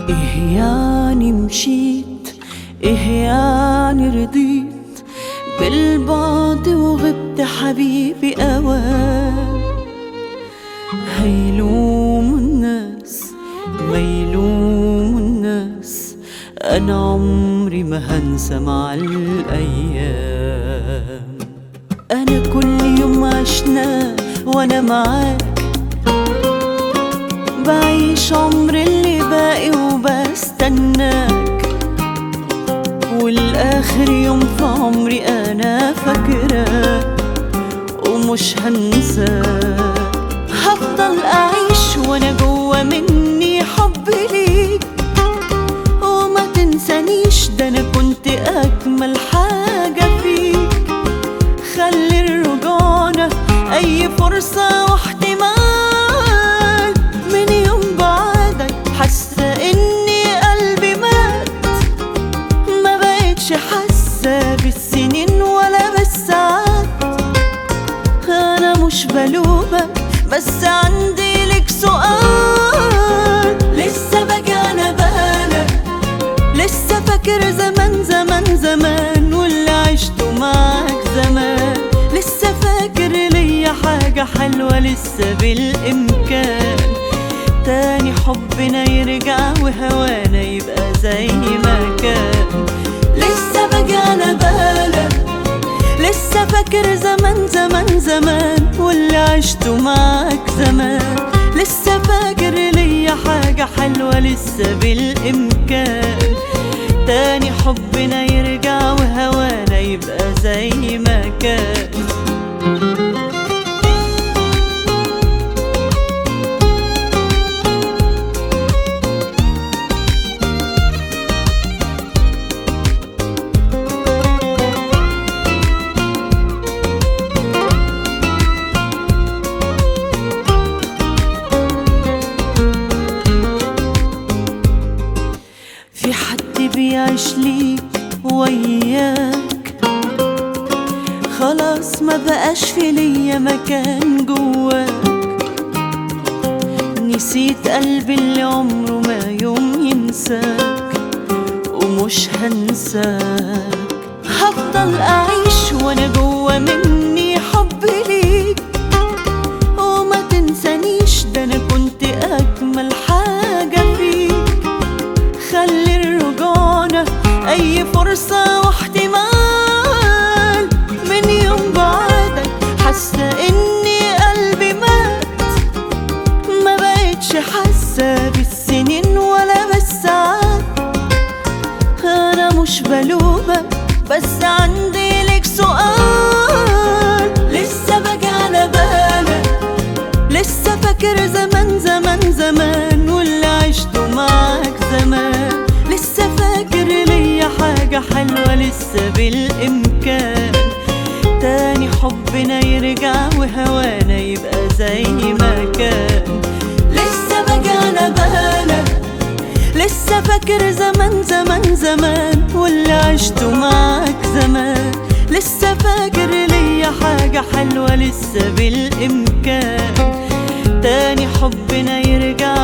إيه يعني مشيت إيه يعني رضيت بالبعد وغبت حبيبي أوام هيلوم الناس ما يلوم الناس أنا عمري ما هنسى مع الأيام أنا كل يوم عشناه وأنا معاك بعيش عمر اللي باقي وبستناك والآخر يوم في عمري أنا فاكراك ومش هنساك هفضل أعيش وأنا جوا مني حب ليك وما تنسانيش ده أنا كنت أجمل حاجة فيك خلي الرجعنا أي فرصة واحتمال من يوم بعدك حاسة إني قلبي مات ما بقتش حاسة بالسنين ولا بالساعات أنا مش بلومك بس عندي لك سؤال لسه بجانا بالك لسه فاكر زمان زمان زمان واللي عشته معاك زمان لسه فاكر ليا حاجة حلوة لسه بالإمكان تاني حبنا يرجع وهوانا يبقى زي ما كان لسه بجانا بالك لسه فاكر زمان زمان زمان واللي عشته معاك زمان لسه فاكر ليا حاجة حلوة لسه بالإمكان تاني حبنا يرجع وهوانا يبقى زي ما كان في حد بيعيش ليك وياك خلاص ما بقاش في ليا مكان جواك نسيت قلبي اللي عمره ما يوم ينساك ومش هنساك هفضل أعيش وأنا جوا مني حب ليك وما تنسانيش ده أنا كنت أجمل حاجة فيك خلي الرجعنا أي فرصة واحتمال من يوم بعدك حاسة إني قلبي مات ما بقتش حاسة بالسنين ولا بالساعات أنا مش بلومك بس عندي لك سؤال لسه باجي على بالك لسه فاكر زمان زمان زمان واللي عشته معاك زمان لسه فاكر ليا حاجة حلوة لسه بالإمكان تاني حبنا يرجع وهوانا يبقى زي ما كان لسه باجي على بالك لسه فاكر زمان زمان زمان واللي عشته معاك زمان لسه فاكر ليا حاجة حلوة لسه بالإمكان تاني حبنا يرجع